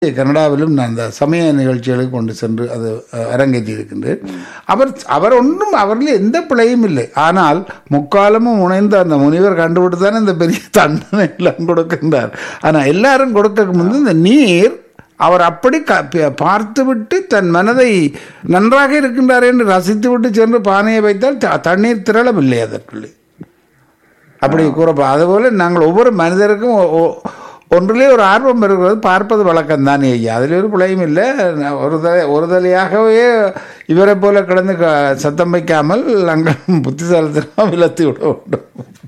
கனடாவிலும் நான் அந்த சமய நிகழ்ச்சிகளுக்கு கொண்டு சென்று அது அஹ், அரங்கேற்றி இருக்கின்றேன் அவர் அவர் ஒன்றும் அவரில் எந்த பிழையும் இல்லை ஆனால் முக்காலமும் உணைந்து அந்த முனிவர் கண்டுபிட்டு தானே இந்த பெரிய தண்டனை எல்லாம் கொடுக்கின்றார் ஆனால் எல்லாரும் கொடுக்க முன்பு இந்த நீர் அவர் அப்படி க- ப- பார்த்துவிட்டு தன் மனதை நன்றாக இருக்கின்றார் என்று ரசித்துவிட்டு சென்று பானையை வைத்தால் த- தண்ணீர் திரளவில்லை அதற்குள்ளே அப்படி கூறப்போ அதுபோல நாங்கள் ஒவ்வொரு மனிதருக்கும் ஒ- ஒ- ஒன்றிலே ஒரு ஆர்வம் இருக்கிறது பார்ப்பது வழக்கம் தானே ஐயா அதில் ஒரு பிழையும் இல்லை நான் ஒரு தலை ஒரு தலையாகவே இவரை போல கிடந்து க- சத்தம் வைக்காமல் நாங்கள் புத்திசாலித்தனமாக விலத்தி விட வேண்டும்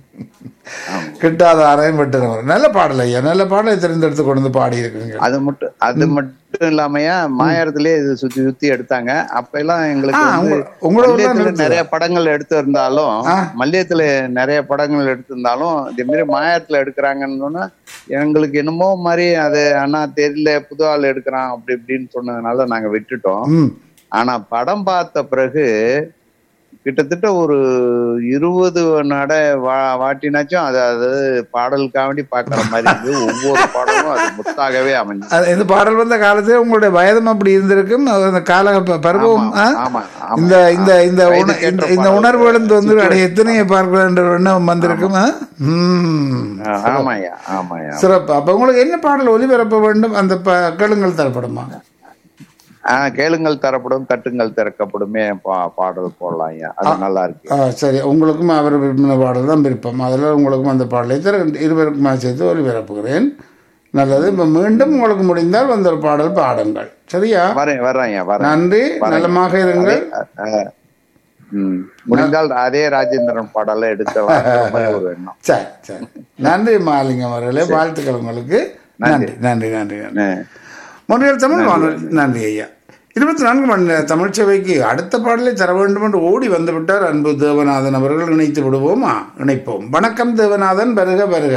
கிட்டாத ஆரையும் வெட்டுறவர் நல்ல பாடல் ஐயா நல்ல பாடலை தெரிந்தெடுத்து கொண்டு வந்து பாடி இருக்குங்க அது மட்டும் அது மட்டும் இல்லாமயா மாயறதுலயே இது சுத்தி சுத்தி எடுத்தாங்க அப்ப எல்லாம் எங்களுக்கு ஆ, வந்து உங்க- உங்களோட ஊர்ல மல்லியத்துல நிறுத்துதா? நிறைய படங்கள் எடுத்து இருந்தாலும் ஆ. மல்லியத்துல நிறைய படங்கள் எடுத்திருந்தாலும் இதே மாதிரி மாயத்துல எடுக்கிறாங்கன்னு சொன்னா எங்களுக்கு என்னமோ மாதிரி அது அண்ணா தெரியல புது ஆள் எடுக்கிறான் அப்படி இப்படின்னு சொன்னதுனால நாங்க விட்டுட்டோம் ம் ஆனா படம் பார்த்த பிறகு கிட்டத்தட்ட ஒரு இருபது நட வா வாட்டினாச்சும் அது அது பாடலுக்காக வேண்டி பாக்குற மாதிரி இருந்தது ஒவ்வொரு பாடலும் அது முத்தாகவே அமைஞ்சு அது இந்த பாடல் வந்த காலத்தில் உங்களுடைய வயதும் அப்படி இருந்திருக்கும் அது அந்த கால ப- பருவம் ஆ? ஆமா ஆமா இந்த இந்த இந்த உண- வயதுக்கேற்ற இந்த- இந்த பாடல். உணர்வுகளும் வந்து அடைய எத்தனையை பார்க்கலாம் என்ற எண்ணம் வந்திருக்கும் ஆ? ம். ஆ, ஆமாய்யா ஆமாய்யா சிறப்பு அப்ப உங்களுக்கு என்ன பாடல் ஒலிபரப்ப வேண்டும் அந்த ப- கேளுங்கள் தரப்படுமா ஆஹ் கேளுங்கள் தரப்படும் தட்டுங்கள் திறக்கப்படுமே பா- பாடல் போடலாம் ஐயா அது நல்லா இருக்கு ஆ, சரி உங்களுக்கும் அவர் விரும்பின பாடல் தான் விருப்பம் அதில் உங்களுக்கும் அந்த பாடலை தர இருவருக்குமா சேர்த்து ஒலிபரப்புகிறேன் நல்லது இப்போ மீண்டும் உங்களுக்கு முடிந்தால் வந்து ஒரு பாடல் பாடுங்கள் சரியா வரேன் வரேன் ஐயா வரேன் நன்றி நலமாக இருங்கள் ஆஹ், ம். முடிந்தால் அதே ராஜேந்திரன் பாடலை எடுக்க வாங்குற மாதிரி ஒரு எண்ணம் சரி சரி நன்றி மாலிங்கம் அவர்களே வாழ்த்துக்கள் உங்களுக்கு நன்றி நன்றி நன்றி நன்றி ஆஹ். முன்னில் தமிழ் வானொலி நன்றி ஐயா இருபத்தி நான்கு மணி நேர தமிழ்ச்சபைக்கு அடுத்த பாடலை தர வேண்டும் என்று ஓடி வந்து விட்டார் அன்பு தேவநாதன் அவர்கள் இணைத்து விடுவோமா இணைப்போம் வணக்கம் தேவநாதன் வருக வருக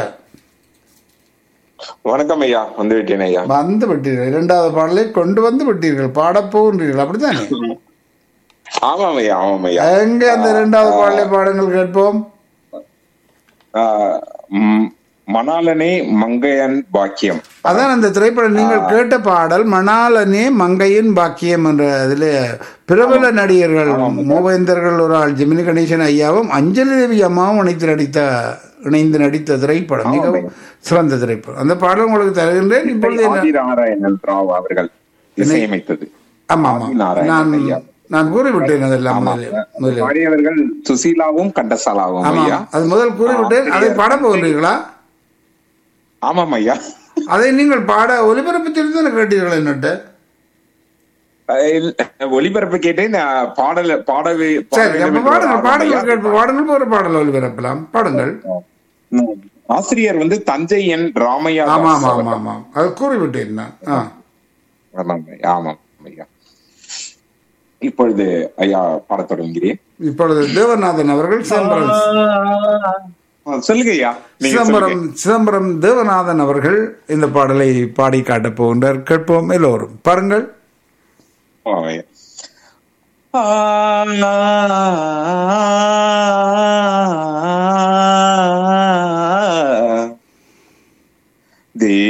வணக்கம் ஐயா வந்து விட்டேன் ஐயா வந்து விட்டீர்கள் இரண்டாவது பாடலை கொண்டு வந்து விட்டீர்கள் பாடப் போகின்றீர்கள் அப்படித்தானே ஆமாம் ஐயா ஆமாம் ஐயா எங்க அந்த இரண்டாவது பாடலை பாடங்கள் கேட்போம் ஆஹ், ம், மணாலனே மங்கையன் பாக்கியம் அதான் அந்த திரைப்படம் நீங்கள் கேட்ட பாடல் மணாலனே மங்கையின் பாக்கியம் என்ற அதில் பிரபல நடிகர்கள் மூவேந்தர்கள் ஒரு ஆள் ஜெமினி கணேசன் ஐயாவும் அஞ்சலி தேவி அம்மாவும் இணைத்து நடித்த இணைந்து நடித்த திரைப்படம் மிகவும் சிறந்த திரைப்படம் அந்த பாடல் உங்களுக்கு தருகின்றேன் இப்பொழுது என்ன- ஆதிநாராயணன் ராவ் அவர்கள் இசையமைத்தது ஆமா ஆமா ஆதிநாராயணன் நான் ஐயா. நான் கூறிவிட்டேன் அதெல்லாம் முதலில் முதலில் பாடியவர்கள் சுசீலாவும் கண்டசாலாவும் ஆமா ஐயா அது முதல் கூறிவிட்டேன் அதை பாட போகிறீர்களா ஆமாம் ஐயா அதை நீங்கள் பாட ஒலிபரப்பு தெரிந்து கேட்டீர்கள் என்னட்டு அஹ், இல்ல, ஒலிபரப்பு கேட்டேன் நான் பாடல பாடவே பாட சரி வேண்டும் அப்ப என்று ஒரு பாடுங்கள் ஆர்வம் ஐயா. பாடுங்கள் கேட்போம் பாடுங்கள் ஒரு பாடல் ஒலிபரப்பலாம் பாடுங்கள் ம். ஆசிரியர் வந்து தஞ்சை என் ராமையா ஆமா தாஸ் ஆமா அவர்கள். ஆமா ஆமா அது கூறிவிட்டேன் நான் ஆ. ஆமாம் ஐயா, ஆமாம் ஐயா இப்பொழுது ஐயா பாடத் தொடங்குகிறேன் இப்பொழுது தேவநாதன் அவர்கள் சிதம்பரம் ஆ, சொல்லுங்க ஐயா நீங்க சிதம்பரம் சொல்லுங்க. சிதம்பரம் தேவநாதன் அவர்கள் இந்த பாடலை பாடி காட்டப் போகின்றார் கேட்போம் எல்லோரும் பாருங்கள் ஆ, ஐயா. தே